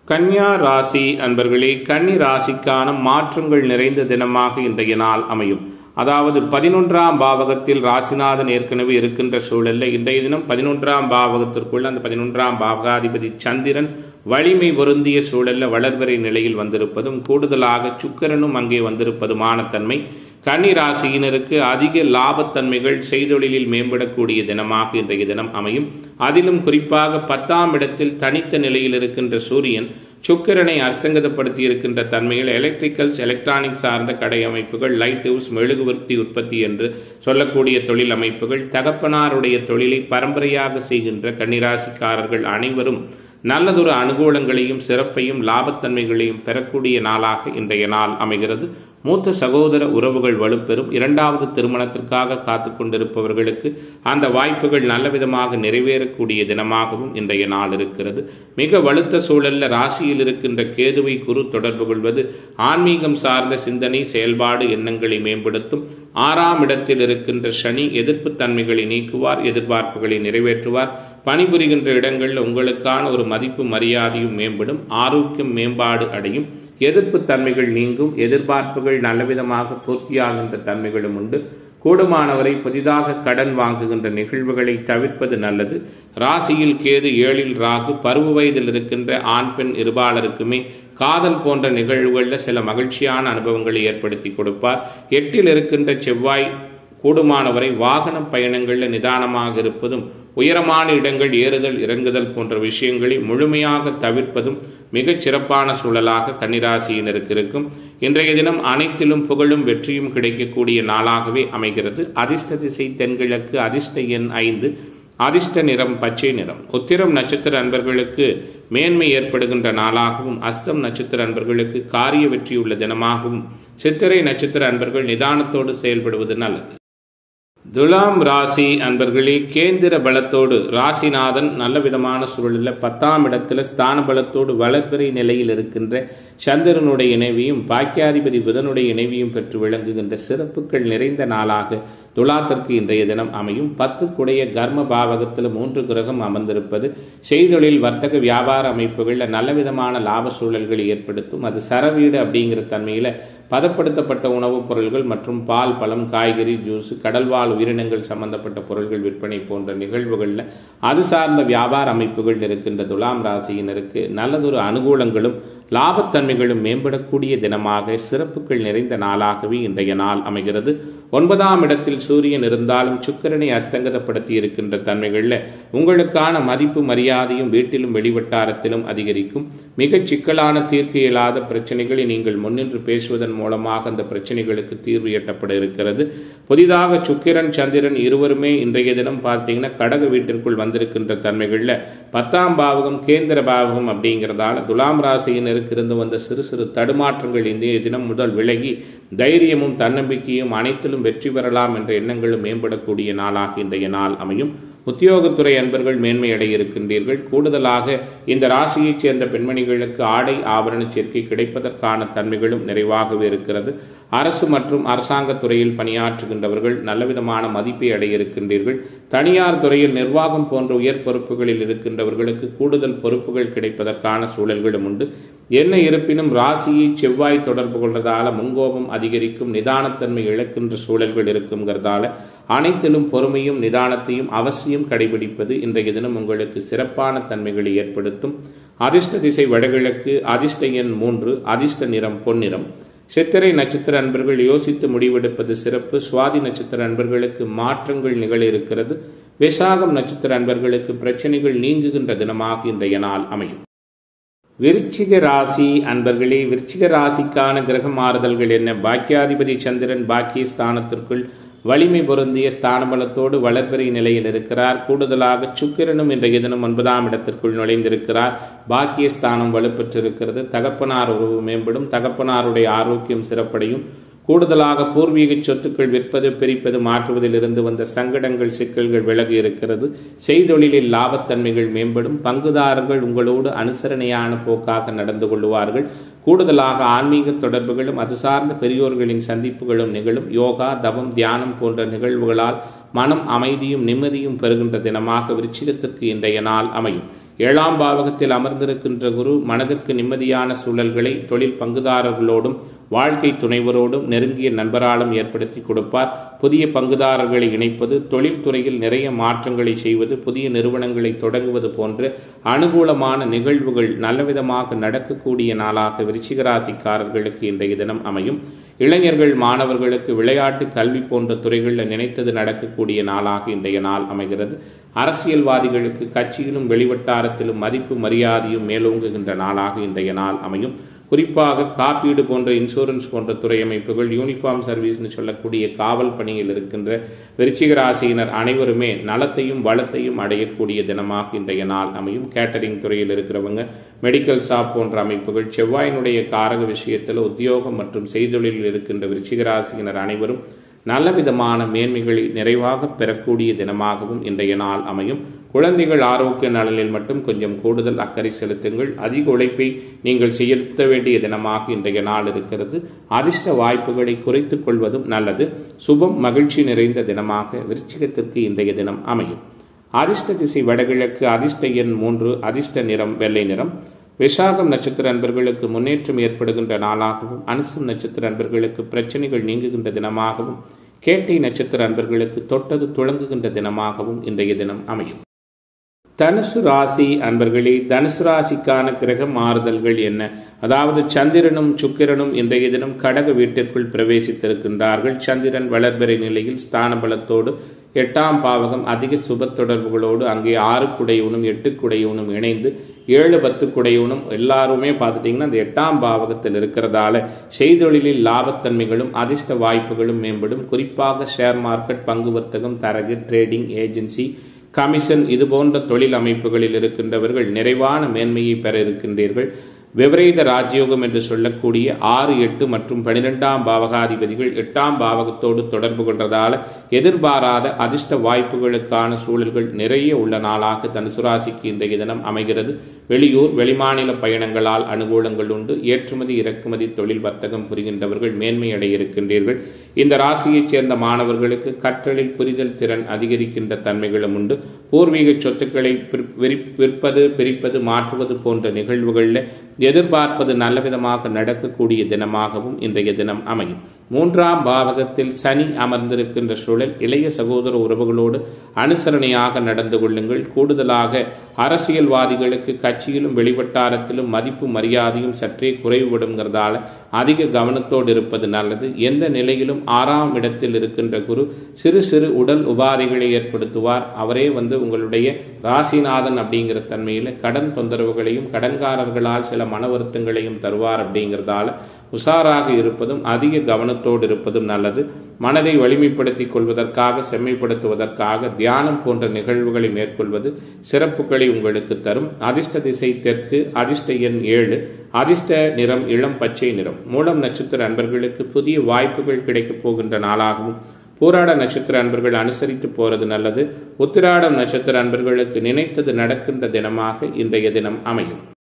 கன்னியா ராசி அன்பர்களே கன்னி ராசிக்கான மாற்றங்கள் நிறைந்த தினமாக இன்றைய நாள் அமையும் அதாவது பதினொன்றாம் பாவகத்தில் ராசிநாதன் ஏற்கனவே இருக்கின்ற சூழல்ல இன்றைய தினம் பதினொன்றாம் பாவகத்திற்குள்ள அந்த பதினொன்றாம் பாவகாதிபதி சந்திரன் வலிமை பொருந்திய சூழல்ல வளர்வரை நிலையில் வந்திருப்பதும் கூடுதலாக சுக்கரனும் அங்கே வந்திருப்பதுமான தன்மை கன்னி ராசியினருக்கு அதிக லாபத்தன்மைகள் செய்தொழிலில் மேம்படக்கூடிய தினமாக இன்றைய தினம் அமையும் அதிலும் குறிப்பாக பத்தாம் இடத்தில் தனித்த நிலையில் இருக்கின்ற சூரியன் சுக்கிரனை அஸ்தங்கதப்படுத்தி இருக்கின்ற தன்மையில் எலக்ட்ரிக்கல்ஸ் எலக்ட்ரானிக் சார்ந்த கடை அமைப்புகள் லைட் ஹவுஸ் மெழுகுவர்த்தி உற்பத்தி என்று சொல்லக்கூடிய தொழில் அமைப்புகள் தகப்பனாருடைய தொழிலை பரம்பரையாக செய்கின்ற கன்னிராசிக்காரர்கள் அனைவரும் நல்லதொரு அனுகூலங்களையும் சிறப்பையும் லாபத்தன்மைகளையும் பெறக்கூடிய நாளாக இன்றைய நாள் அமைகிறது மூத்த சகோதர உறவுகள் வலுப்பெறும் இரண்டாவது திருமணத்திற்காக காத்து கொண்டிருப்பவர்களுக்கு அந்த வாய்ப்புகள் நல்ல விதமாக நிறைவேறக்கூடிய தினமாகவும் இன்றைய நாள் இருக்கிறது மிக வலுத்த சூழல்ல ராசியில் இருக்கின்ற கேதுவை குரு தொடர்பு கொள்வது ஆன்மீகம் சார்ந்த சிந்தனை செயல்பாடு எண்ணங்களை மேம்படுத்தும் ஆறாம் இடத்தில் இருக்கின்ற சனி எதிர்ப்பு தன்மைகளை நீக்குவார் எதிர்பார்ப்புகளை நிறைவேற்றுவார் பணிபுரிகின்ற இடங்களில் உங்களுக்கான ஒரு மதிப்பு மரியாதையும் மேம்படும் ஆரோக்கியம் மேம்பாடு அடையும் எதிர்ப்பு தன்மைகள் நீங்கும் எதிர்பார்ப்புகள் நல்லவிதமாக பூர்த்தியாகின்ற தன்மைகளும் உண்டு கூடுமானவரை புதிதாக கடன் வாங்குகின்ற நிகழ்வுகளை தவிர்ப்பது நல்லது ராசியில் கேது ஏழில் ராகு பருவ வயதில் இருக்கின்ற ஆண் பெண் இருபாலருக்குமே காதல் போன்ற நிகழ்வுகளில் சில மகிழ்ச்சியான அனுபவங்களை ஏற்படுத்தி கொடுப்பார் எட்டில் இருக்கின்ற செவ்வாய் கூடுமானவரை வாகன பயணங்களில் நிதானமாக இருப்பதும் உயரமான இடங்கள் ஏறுதல் இறங்குதல் போன்ற விஷயங்களை முழுமையாக தவிர்ப்பதும் மிகச் சிறப்பான சூழலாக கன்னிராசியினருக்கு இருக்கும் இன்றைய தினம் அனைத்திலும் புகழும் வெற்றியும் கிடைக்கக்கூடிய நாளாகவே அமைகிறது அதிர்ஷ்ட திசை தென்கிழக்கு அதிர்ஷ்ட எண் ஐந்து அதிர்ஷ்ட நிறம் பச்சை நிறம் உத்திரம் நட்சத்திர அன்பர்களுக்கு மேன்மை ஏற்படுகின்ற நாளாகவும் அஸ்தம் நட்சத்திர அன்பர்களுக்கு காரிய வெற்றியுள்ள தினமாகவும் சித்திரை நட்சத்திர அன்பர்கள் நிதானத்தோடு செயல்படுவது நல்லது துலாம் ராசி அன்பர்களே கேந்திர பலத்தோடு ராசிநாதன் நல்ல விதமான சூழலில் பத்தாம் இடத்துல ஸ்தான பலத்தோடு வளர்பிறை நிலையில் இருக்கின்ற சந்திரனுடைய இணைவியும் பாக்கியாதிபதி புதனுடைய இணைவியும் பெற்று விளங்குகின்ற சிறப்புகள் நிறைந்த நாளாக துலாத்திற்கு இன்றைய தினம் அமையும் பத்துக்குடைய கர்ம பாவகத்தில் மூன்று கிரகம் அமர்ந்திருப்பது செய்தொழில் வர்த்தக வியாபார அமைப்புகளில் நல்ல விதமான லாப சூழல்களை ஏற்படுத்தும் அது சரவீடு அப்படிங்கிற தன்மையில் பதப்படுத்தப்பட்ட உணவுப் பொருள்கள் மற்றும் பால் பழம் காய்கறி ஜூஸ் கடல்வாழ் உயிரினங்கள் சம்பந்தப்பட்ட பொருட்கள் விற்பனை போன்ற நிகழ்வுகளில் அது சார்ந்த வியாபார அமைப்புகள் இருக்கின்ற துலாம் ராசியினருக்கு நல்லதொரு அனுகூலங்களும் லாபத்தன்மைகளும் மேம்படக்கூடிய தினமாக சிறப்புகள் நிறைந்த நாளாகவே இன்றைய நாள் அமைகிறது ஒன்பதாம் இடத்தில் சூரியன் இருந்தாலும் சுக்கரனை அஸ்தங்கதப்படுத்தி இருக்கின்ற தன்மைகளில் உங்களுக்கான மதிப்பு மரியாதையும் வீட்டிலும் வெளிவட்டாரத்திலும் அதிகரிக்கும் மிகச் சிக்கலான தீர்த்து இயலாத பிரச்சனைகளை நீங்கள் முன்னின்று பேசுவதன் மூலமாக அந்த பிரச்சனைகளுக்கு தீர்வு எட்டப்பட இருக்கிறது புதிதாக சுக்கிரன் சந்திரன் இருவருமே இன்றைய தினம் பார்த்தீங்கன்னா கடக வீட்டிற்குள் வந்திருக்கின்ற தன்மைகளில் பத்தாம் பாவகம் கேந்திர பாவகம் அப்படிங்கிறதால துலாம் ராசியினருக்கு இருந்து வந்த சிறு சிறு தடுமாற்றங்கள் இன்றைய தினம் முதல் விலகி தைரியமும் தன்னம்பிக்கையும் அனைத்திலும் வெற்றி பெறலாம் என்ற எண்ணங்களும் மேம்படக்கூடிய நாளாக இன்றைய நாள் அமையும் உத்தியோகத்துறை அன்பர்கள் மேன்மை அடைய இருக்கின்றீர்கள் கூடுதலாக இந்த ராசியைச் சேர்ந்த பெண்மணிகளுக்கு ஆடை ஆபரண சேர்க்கை கிடைப்பதற்கான தன்மைகளும் நிறைவாகவே இருக்கிறது அரசு மற்றும் அரசாங்க துறையில் பணியாற்றுகின்றவர்கள் நல்லவிதமான மதிப்பை அடைய இருக்கின்றீர்கள் தனியார் துறையில் நிர்வாகம் போன்ற உயர் பொறுப்புகளில் இருக்கின்றவர்களுக்கு கூடுதல் பொறுப்புகள் கிடைப்பதற்கான சூழல்களும் உண்டு என்ன இருப்பினும் ராசியை செவ்வாய் தொடர்பு கொள்றதால முன்கோபம் அதிகரிக்கும் நிதானத்தன்மை இழக்கின்ற சூழல்கள் இருக்குங்கிறதால அனைத்திலும் பொறுமையும் நிதானத்தையும் அவசியம் கடைபிடிப்பது இன்றைய தினம் உங்களுக்கு சிறப்பான தன்மைகளை ஏற்படுத்தும் அதிர்ஷ்ட திசை வடகிழக்கு அதிர்ஷ்ட எண் மூன்று அதிர்ஷ்ட நிறம் பொன்னிறம் சித்திரை நட்சத்திர அன்பர்கள் யோசித்து முடிவெடுப்பது சிறப்பு சுவாதி நட்சத்திர அன்பர்களுக்கு மாற்றங்கள் நிகழ இருக்கிறது விசாகம் நட்சத்திர அன்பர்களுக்கு பிரச்சனைகள் நீங்குகின்ற தினமாக இன்றைய நாள் அமையும் விருச்சிக ராசி அன்பர்களே விருச்சிக ராசிக்கான கிரக மாறுதல்கள் என்ன பாக்கியாதிபதி சந்திரன் பாக்கிய ஸ்தானத்திற்குள் வலிமை பொருந்திய ஸ்தானபலத்தோடு வளர்பிறை நிலையில் இருக்கிறார் கூடுதலாக சுக்கிரனும் இன்றைய தினம் ஒன்பதாம் இடத்திற்குள் நுழைந்திருக்கிறார் பாக்கிய ஸ்தானம் வலுப்பெற்றிருக்கிறது தகப்பனார் உறவு மேம்படும் தகப்பனாருடைய ஆரோக்கியம் சிறப்படையும் கூடுதலாக பூர்வீக சொத்துக்கள் விற்பது பிரிப்பது மாற்றுவதிலிருந்து வந்த சங்கடங்கள் சிக்கல்கள் விலகி இருக்கிறது செய்தொழிலில் லாபத்தன்மைகள் மேம்படும் பங்குதாரர்கள் உங்களோடு அனுசரணையான போக்காக நடந்து கொள்வார்கள் கூடுதலாக ஆன்மீக தொடர்புகளும் அது சார்ந்த பெரியோர்களின் சந்திப்புகளும் நிகழும் யோகா தவம் தியானம் போன்ற நிகழ்வுகளால் மனம் அமைதியும் நிம்மதியும் பெறுகின்ற தினமாக விருச்சிகத்திற்கு இன்றைய நாள் அமையும் ஏழாம் பாவகத்தில் அமர்ந்திருக்கின்ற குரு மனதிற்கு நிம்மதியான சூழல்களை தொழில் பங்குதாரர்களோடும் வாழ்க்கை துணைவரோடும் நெருங்கிய நண்பராலும் ஏற்படுத்தி கொடுப்பார் புதிய பங்குதாரர்களை இணைப்பது தொழில்துறையில் நிறைய மாற்றங்களை செய்வது புதிய நிறுவனங்களை தொடங்குவது போன்ற அனுகூலமான நிகழ்வுகள் நல்லவிதமாக நடக்கக்கூடிய நாளாக விருச்சிகராசிக்காரர்களுக்கு இன்றைய தினம் அமையும் இளைஞர்கள் மாணவர்களுக்கு விளையாட்டு கல்வி போன்ற துறைகளில் நினைத்தது நடக்கக்கூடிய நாளாக இன்றைய நாள் அமைகிறது அரசியல்வாதிகளுக்கு கட்சியிலும் வெளிவட்டாரத்திலும் மதிப்பு மரியாதையும் மேலோங்குகின்ற நாளாக இன்றைய நாள் அமையும் குறிப்பாக காப்பீடு போன்ற இன்சூரன்ஸ் போன்ற துறை அமைப்புகள் யூனிஃபார்ம் சர்வீஸ்னு சொல்லக்கூடிய காவல் பணியில் இருக்கின்ற விருச்சிக ராசியினர் அனைவருமே நலத்தையும் வளத்தையும் அடையக்கூடிய தினமாக இன்றைய நாள் அமையும் கேட்டரிங் துறையில் இருக்கிறவங்க மெடிக்கல் ஷாப் போன்ற அமைப்புகள் செவ்வாயினுடைய காரக விஷயத்தில் உத்தியோகம் மற்றும் செய்தொழிலில் இருக்கின்ற விருச்சிக ராசியினர் அனைவரும் நல்ல விதமான மேன்மைகளை நிறைவாக பெறக்கூடிய தினமாகவும் இன்றைய நாள் அமையும் குழந்தைகள் ஆரோக்கிய நலனில் மட்டும் கொஞ்சம் கூடுதல் அக்கறை செலுத்துங்கள் அதிக உழைப்பை நீங்கள் செலுத்த வேண்டிய தினமாக இன்றைய நாள் இருக்கிறது அதிர்ஷ்ட வாய்ப்புகளை குறைத்துக் கொள்வதும் நல்லது சுபம் மகிழ்ச்சி நிறைந்த தினமாக விருச்சிகத்திற்கு இன்றைய தினம் அமையும் அதிர்ஷ்ட திசை வடகிழக்கு அதிர்ஷ்ட எண் மூன்று அதிர்ஷ்ட நிறம் வெள்ளை நிறம் விசாகம் நட்சத்திர அன்பர்களுக்கு முன்னேற்றம் ஏற்படுகின்ற நாளாகவும் அனுசம் நட்சத்திர அன்பர்களுக்கு பிரச்சனைகள் நீங்குகின்ற தினமாகவும் கேட்டை நட்சத்திர அன்பர்களுக்கு தொட்டது துளங்குகின்ற தினமாகவும் இன்றைய தினம் அமையும் தனுசு ராசி அன்பர்களே தனுசு ராசிக்கான கிரக மாறுதல்கள் என்ன அதாவது சந்திரனும் சுக்கிரனும் இன்றைய தினம் கடக வீட்டிற்குள் பிரவேசித்திருக்கின்றார்கள் சந்திரன் வளர்பிறை நிலையில் ஸ்தான பலத்தோடு எட்டாம் பாவகம் அதிக சுப தொடர்புகளோடு அங்கே ஆறு குடையவனும் எட்டு குடையவனும் இணைந்து ஏழு பத்து குடையவனும் எல்லாருமே பார்த்துட்டிங்கன்னா அந்த எட்டாம் பாவகத்தில் இருக்கிறதால செய்தொழிலில் லாபத்தன்மைகளும் அதிர்ஷ்ட வாய்ப்புகளும் மேம்படும் குறிப்பாக ஷேர் மார்க்கெட் பங்கு வர்த்தகம் தரகு ட்ரேடிங் ஏஜென்சி கமிஷன் இது போன்ற தொழில் அமைப்புகளில் இருக்கின்றவர்கள் நிறைவான மேன்மையை பெற இருக்கின்றீர்கள் விபரீத ராஜயோகம் என்று சொல்லக்கூடிய ஆறு எட்டு மற்றும் பனிரெண்டாம் பாவகாதிபதிகள் எட்டாம் பாவகத்தோடு தொடர்பு கொண்டதால் எதிர்பாராத அதிர்ஷ்ட வாய்ப்புகளுக்கான சூழல்கள் நிறைய உள்ள நாளாக தனுசு ராசிக்கு இன்றைய தினம் அமைகிறது வெளியூர் வெளிமாநில பயணங்களால் அனுகூலங்கள் உண்டு ஏற்றுமதி இறக்குமதி தொழில் வர்த்தகம் புரிகின்றவர்கள் மேன்மை அடைய இருக்கின்றீர்கள் இந்த ராசியைச் சேர்ந்த மாணவர்களுக்கு கற்றலில் புரிதல் திறன் அதிகரிக்கின்ற தன்மைகளும் உண்டு பூர்வீக சொத்துக்களை விற்பது பிரிப்பது மாற்றுவது போன்ற நிகழ்வுகளில் எதிர்பார்ப்பது நல்லவிதமாக நடக்கக்கூடிய தினமாகவும் இன்றைய தினம் அமையும் மூன்றாம் பாவகத்தில் சனி அமர்ந்திருக்கின்ற சூழல் இளைய சகோதர உறவுகளோடு அனுசரணையாக நடந்து கொள்ளுங்கள் கூடுதலாக அரசியல்வாதிகளுக்கு கட்சியிலும் வெளிவட்டாரத்திலும் மதிப்பு மரியாதையும் சற்றே குறைவுபடுங்கிறதால அதிக கவனத்தோடு இருப்பது நல்லது எந்த நிலையிலும் ஆறாம் இடத்தில் இருக்கின்ற குரு சிறு சிறு உடல் உபாதைகளை ஏற்படுத்துவார் அவரே வந்து உங்களுடைய ராசிநாதன் அப்படிங்கிற தன்மையில் கடன் தொந்தரவுகளையும் கடன்காரர்களால் சில மன வருத்தங்களையும் தருவார் அப்படிங்கிறதால உஷாராக இருப்பதும் அதிக கவனத்தோடு இருப்பதும் நல்லது மனதை வலிமைப்படுத்திக் கொள்வதற்காக செம்மைப்படுத்துவதற்காக தியானம் போன்ற நிகழ்வுகளை மேற்கொள்வது சிறப்புகளை உங்களுக்கு தரும் அதிர்ஷ்ட திசை தெற்கு அதிர்ஷ்ட எண் ஏழு அதிர்ஷ்ட நிறம் இளம் பச்சை நிறம் மூலம் நட்சத்திர அன்பர்களுக்கு புதிய வாய்ப்புகள் கிடைக்கப் போகின்ற நாளாகவும் பூராட நட்சத்திர அன்பர்கள் அனுசரித்து போறது நல்லது உத்திராடம் நட்சத்திர அன்பர்களுக்கு நினைத்தது நடக்கின்ற தினமாக இன்றைய தினம் அமையும்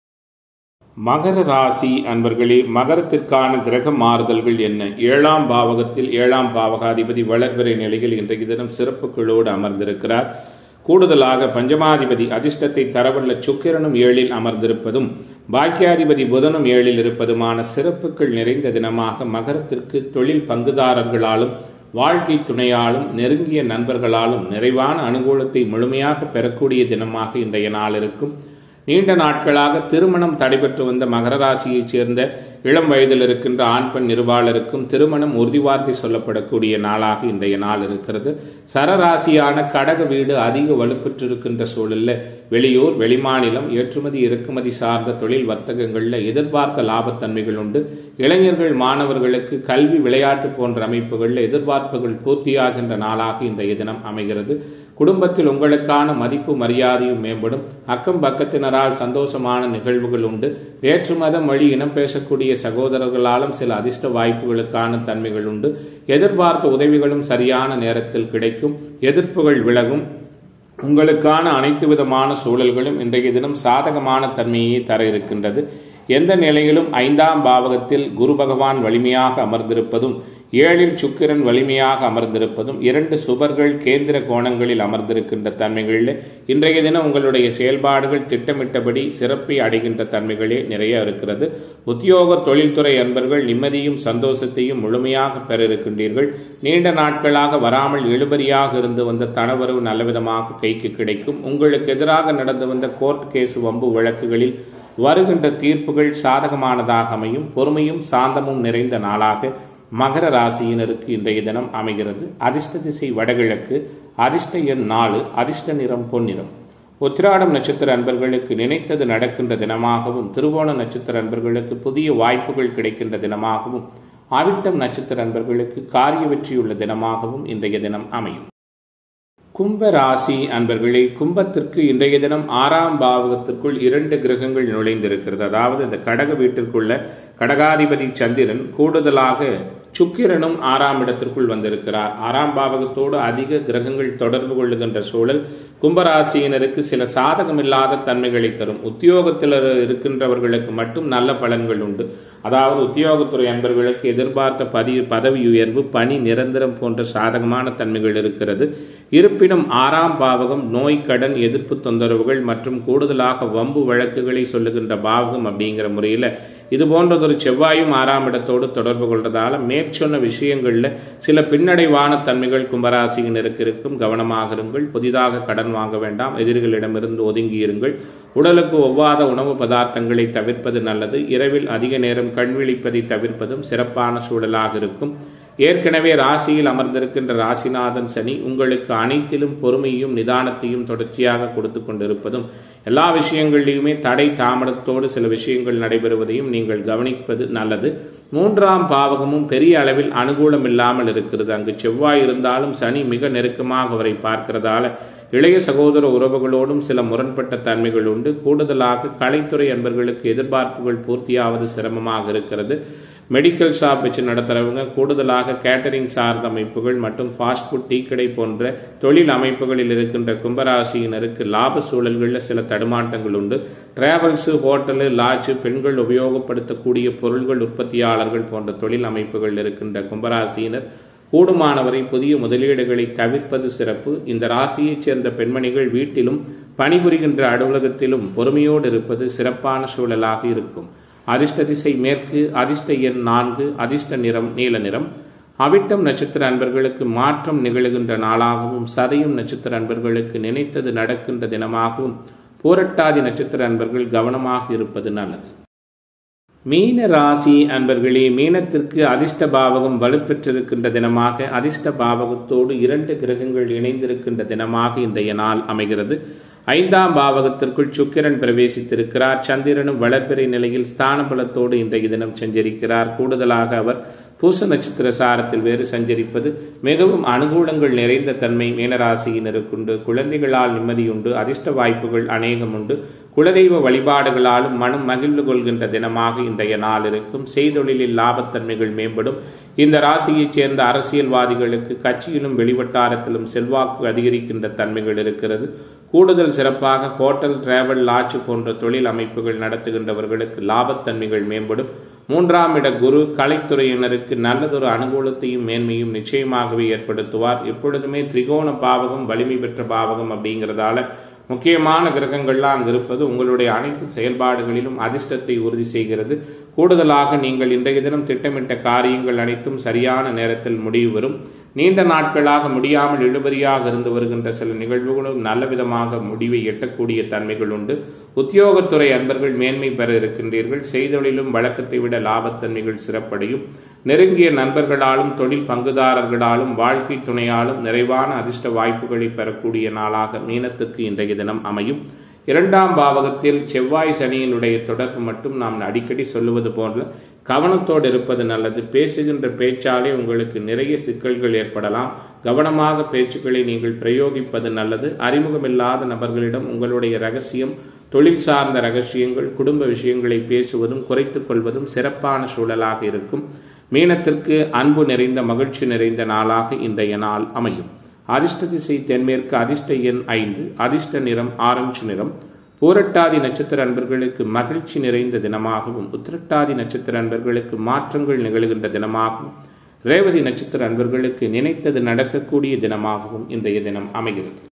மகர ராசி அன்பர்களே மகரத்திற்கான கிரக மாறுதல்கள் என்ன ஏழாம் பாவகத்தில் ஏழாம் பாவகாதிபதி வளர்பிறை நிலையில் இன்றைய தினம் சிறப்புகளோடு அமர்ந்திருக்கிறார் கூடுதலாக பஞ்சமாதிபதி அதிர்ஷ்டத்தை தரவல்ல சுக்கிரனும் ஏழில் அமர்ந்திருப்பதும் பாக்கியாதிபதி புதனும் ஏழில் இருப்பதுமான சிறப்புகள் நிறைந்த தினமாக மகரத்திற்கு தொழில் பங்குதாரர்களாலும் வாழ்க்கை துணையாலும் நெருங்கிய நண்பர்களாலும் நிறைவான அனுகூலத்தை முழுமையாக பெறக்கூடிய தினமாக இன்றைய நாள் இருக்கும் நீண்ட நாட்களாக திருமணம் தடைபெற்று வந்த மகர ராசியைச் சேர்ந்த இளம் வயதில் இருக்கின்ற ஆண் பெண் நிருபாளருக்கும் திருமணம் உறுதிவார்த்தை சொல்லப்படக்கூடிய நாளாக இன்றைய நாள் இருக்கிறது சரராசியான கடக வீடு அதிக வலுப்பெற்றிருக்கின்ற சூழலில் வெளியூர் வெளிமாநிலம் ஏற்றுமதி இறக்குமதி சார்ந்த தொழில் வர்த்தகங்களில் எதிர்பார்த்த லாபத்தன்மைகள் உண்டு இளைஞர்கள் மாணவர்களுக்கு கல்வி விளையாட்டு போன்ற அமைப்புகளில் எதிர்பார்ப்புகள் பூர்த்தியாகின்ற நாளாக இன்றைய தினம் அமைகிறது குடும்பத்தில் உங்களுக்கான மதிப்பு மரியாதையும் மேம்படும் அக்கம் பக்கத்தினரால் சந்தோஷமான நிகழ்வுகள் உண்டு வேற்று மதம் வழி இனம் பேசக்கூடிய சகோதரர்களாலும் சில அதிர்ஷ்ட வாய்ப்புகளுக்கான தன்மைகள் உண்டு எதிர்பார்த்த உதவிகளும் சரியான நேரத்தில் கிடைக்கும் எதிர்ப்புகள் விலகும் உங்களுக்கான அனைத்து விதமான சூழல்களும் இன்றைய தினம் சாதகமான தன்மையை தர இருக்கின்றது எந்த நிலையிலும் ஐந்தாம் பாவகத்தில் குரு பகவான் வலிமையாக அமர்ந்திருப்பதும் ஏழில் சுக்கிரன் வலிமையாக அமர்ந்திருப்பதும் இரண்டு சுபர்கள் கேந்திர கோணங்களில் அமர்ந்திருக்கின்ற தன்மைகளில் இன்றைய தினம் உங்களுடைய செயல்பாடுகள் திட்டமிட்டபடி சிறப்பை அடைகின்ற தன்மைகளே நிறைய இருக்கிறது உத்தியோக தொழில்துறை அன்பர்கள் நிம்மதியும் சந்தோஷத்தையும் முழுமையாக பெற இருக்கின்றீர்கள் நீண்ட நாட்களாக வராமல் இழுபறியாக இருந்து வந்த தனவரவு நல்லவிதமாக கைக்கு கிடைக்கும் உங்களுக்கு எதிராக நடந்து வந்த கோர்ட் கேஸ் வம்பு வழக்குகளில் வருகின்ற தீர்ப்புகள் சாதகமானதாக அமையும் பொறுமையும் சாந்தமும் நிறைந்த நாளாக மகர ராசியினருக்கு இன்றைய தினம் அமைகிறது அதிர்ஷ்ட திசை வடகிழக்கு அதிர்ஷ்ட எண் நாலு அதிர்ஷ்ட நிறம் பொன்னிறம் உத்திராடம் நட்சத்திர அன்பர்களுக்கு நினைத்தது நடக்கின்ற தினமாகவும் திருவோண நட்சத்திர அன்பர்களுக்கு புதிய வாய்ப்புகள் கிடைக்கின்ற தினமாகவும் அவிட்டம் நட்சத்திர அன்பர்களுக்கு காரிய வெற்றியுள்ள தினமாகவும் இன்றைய தினம் அமையும் கும்ப ராசி அன்பர்களே கும்பத்திற்கு இன்றைய தினம் ஆறாம் பாவகத்திற்குள் இரண்டு கிரகங்கள் நுழைந்திருக்கிறது அதாவது இந்த கடக வீட்டிற்குள்ள கடகாதிபதி சந்திரன் கூடுதலாக சுக்கிரனும் ஆறாம் இடத்திற்குள் வந்திருக்கிறார் ஆறாம் பாவகத்தோடு அதிக கிரகங்கள் தொடர்பு கொள்ளுகின்ற சூழல் கும்பராசியினருக்கு சில சாதகமில்லாத தன்மைகளை தரும் உத்தியோகத்தில் இருக்கின்றவர்களுக்கு மட்டும் நல்ல பலன்கள் உண்டு அதாவது உத்தியோகத்துறை அன்பர்களுக்கு எதிர்பார்த்த பதி பதவி உயர்வு பணி நிரந்தரம் போன்ற சாதகமான தன்மைகள் இருக்கிறது இருப்பினும் ஆறாம் பாவகம் நோய் கடன் எதிர்ப்பு தொந்தரவுகள் மற்றும் கூடுதலாக வம்பு வழக்குகளை சொல்லுகின்ற பாவகம் அப்படிங்கிற முறையில் இது போன்றதொரு செவ்வாயும் ஆறாம் இடத்தோடு தொடர்பு கொள்றதால மேற்சொன்ன விஷயங்களில் சில பின்னடைவான தன்மைகள் கும்பராசியினருக்கு இருக்கும் கவனமாக இருங்கள் புதிதாக கடன் வாங்க வேண்டாம் எதிரிகளிடமிருந்து ஒதுங்கி இருங்கள் உடலுக்கு ஒவ்வாத உணவு பதார்த்தங்களை தவிர்ப்பது நல்லது இரவில் அதிக நேரம் கண் விழிப்பதை தவிர்ப்பதும் சிறப்பான சூழலாக இருக்கும் ஏற்கனவே ராசியில் அமர்ந்திருக்கின்ற ராசிநாதன் சனி உங்களுக்கு அனைத்திலும் பொறுமையும் நிதானத்தையும் தொடர்ச்சியாக கொடுத்து கொண்டிருப்பதும் எல்லா விஷயங்களிலுமே தடை தாமதத்தோடு சில விஷயங்கள் நடைபெறுவதையும் நீங்கள் கவனிப்பது நல்லது மூன்றாம் பாவகமும் பெரிய அளவில் அனுகூலம் இல்லாமல் இருக்கிறது அங்கு செவ்வாய் இருந்தாலும் சனி மிக நெருக்கமாக அவரை பார்க்கிறதால இளைய சகோதர உறவுகளோடும் சில முரண்பட்ட தன்மைகள் உண்டு கூடுதலாக கலைத்துறை அன்பர்களுக்கு எதிர்பார்ப்புகள் பூர்த்தியாவது சிரமமாக இருக்கிறது மெடிக்கல் ஷாப் வச்சு நடத்துகிறவங்க கூடுதலாக கேட்டரிங் சார்ந்த அமைப்புகள் மற்றும் ஃபாஸ்ட் ஃபுட் டீ கடை போன்ற தொழில் அமைப்புகளில் இருக்கின்ற கும்பராசியினருக்கு லாப சூழல்களில் சில தடுமாட்டங்கள் உண்டு டிராவல்ஸு ஹோட்டலு லாட்ஜு பெண்கள் உபயோகப்படுத்தக்கூடிய பொருள்கள் உற்பத்தியாளர்கள் போன்ற தொழில் அமைப்புகள் இருக்கின்ற கும்பராசியினர் கூடுமானவரை புதிய முதலீடுகளை தவிர்ப்பது சிறப்பு இந்த ராசியைச் சேர்ந்த பெண்மணிகள் வீட்டிலும் பணிபுரிகின்ற அலுவலகத்திலும் பொறுமையோடு இருப்பது சிறப்பான சூழலாக இருக்கும் அதிர்ஷ்ட திசை மேற்கு அதிர்ஷ்ட எண் நான்கு அதிர்ஷ்ட நிறம் நீல நிறம் அவிட்டம் நட்சத்திர அன்பர்களுக்கு மாற்றம் நிகழுகின்ற நாளாகவும் சதையும் நட்சத்திர அன்பர்களுக்கு நினைத்தது நடக்கின்ற தினமாகவும் பூரட்டாதி நட்சத்திர அன்பர்கள் கவனமாக இருப்பது நல்லது மீன ராசி அன்பர்களே மீனத்திற்கு அதிர்ஷ்ட பாவகம் வலுப்பெற்றிருக்கின்ற தினமாக அதிர்ஷ்ட பாவகத்தோடு இரண்டு கிரகங்கள் இணைந்திருக்கின்ற தினமாக இன்றைய நாள் அமைகிறது ஐந்தாம் பாவகத்திற்குள் சுக்கிரன் பிரவேசித்திருக்கிறார் சந்திரனும் வளர்பிறை நிலையில் ஸ்தான பலத்தோடு இன்றைய தினம் சஞ்சரிக்கிறார் கூடுதலாக அவர் பூச நட்சத்திர சாரத்தில் வேறு சஞ்சரிப்பது மிகவும் அனுகூலங்கள் நிறைந்த தன்மை மீனராசியினருக்குண்டு குழந்தைகளால் நிம்மதியுண்டு அதிர்ஷ்ட வாய்ப்புகள் அநேகம் உண்டு குலதெய்வ வழிபாடுகளாலும் மனம் மகிழ்ந்து கொள்கின்ற தினமாக இன்றைய நாள் இருக்கும் செய்தொழிலில் லாபத்தன்மைகள் மேம்படும் இந்த ராசியைச் சேர்ந்த அரசியல்வாதிகளுக்கு கட்சியிலும் வெளிவட்டாரத்திலும் செல்வாக்கு அதிகரிக்கின்ற தன்மைகள் இருக்கிறது கூடுதல் சிறப்பாக ஹோட்டல் டிராவல் லாட்ஜ் போன்ற தொழில் அமைப்புகள் நடத்துகின்றவர்களுக்கு லாபத்தன்மைகள் மேம்படும் மூன்றாம் இட குரு கலைத்துறையினருக்கு நல்லதொரு அனுகூலத்தையும் மேன்மையும் நிச்சயமாகவே ஏற்படுத்துவார் எப்பொழுதுமே திரிகோண பாவகம் வலிமை பெற்ற பாவகம் அப்படிங்கிறதால முக்கியமான கிரகங்கள்லாம் அங்கு இருப்பது உங்களுடைய அனைத்து செயல்பாடுகளிலும் அதிர்ஷ்டத்தை உறுதி செய்கிறது கூடுதலாக நீங்கள் இன்றைய தினம் திட்டமிட்ட காரியங்கள் அனைத்தும் சரியான நேரத்தில் முடிவு வரும் நீண்ட நாட்களாக முடியாமல் இழுபறியாக இருந்து வருகின்ற சில நிகழ்வுகளும் நல்ல விதமாக முடிவை எட்டக்கூடிய தன்மைகள் உண்டு உத்தியோகத்துறை அன்பர்கள் மேன்மை பெற இருக்கின்றீர்கள் செய்தொழிலும் வழக்கத்தை விட லாபத்தன்மைகள் சிறப்படையும் நெருங்கிய நண்பர்களாலும் தொழில் பங்குதாரர்களாலும் வாழ்க்கை துணையாலும் நிறைவான அதிர்ஷ்ட வாய்ப்புகளை பெறக்கூடிய நாளாக மீனத்துக்கு இன்றைய தினம் அமையும் இரண்டாம் பாவகத்தில் செவ்வாய் சனியினுடைய தொடர்பு மட்டும் நாம் அடிக்கடி சொல்லுவது போன்ற கவனத்தோடு இருப்பது நல்லது பேசுகின்ற பேச்சாலே உங்களுக்கு நிறைய சிக்கல்கள் ஏற்படலாம் கவனமாக பேச்சுக்களை நீங்கள் பிரயோகிப்பது நல்லது அறிமுகமில்லாத நபர்களிடம் உங்களுடைய ரகசியம் தொழில் சார்ந்த ரகசியங்கள் குடும்ப விஷயங்களை பேசுவதும் குறைத்துக் கொள்வதும் சிறப்பான சூழலாக இருக்கும் மீனத்திற்கு அன்பு நிறைந்த மகிழ்ச்சி நிறைந்த நாளாக இன்றைய நாள் அமையும் அதிர்ஷ்ட திசை தென்மேற்கு அதிர்ஷ்ட எண் ஐந்து அதிர்ஷ்ட நிறம் ஆரஞ்சு நிறம் பூரட்டாதி நட்சத்திர அன்பர்களுக்கு மகிழ்ச்சி நிறைந்த தினமாகவும் உத்திரட்டாதி நட்சத்திர அன்பர்களுக்கு மாற்றங்கள் நிகழ்கின்ற தினமாகவும் ரேவதி நட்சத்திர அன்பர்களுக்கு நினைத்தது நடக்கக்கூடிய தினமாகவும் இன்றைய தினம் அமைகிறது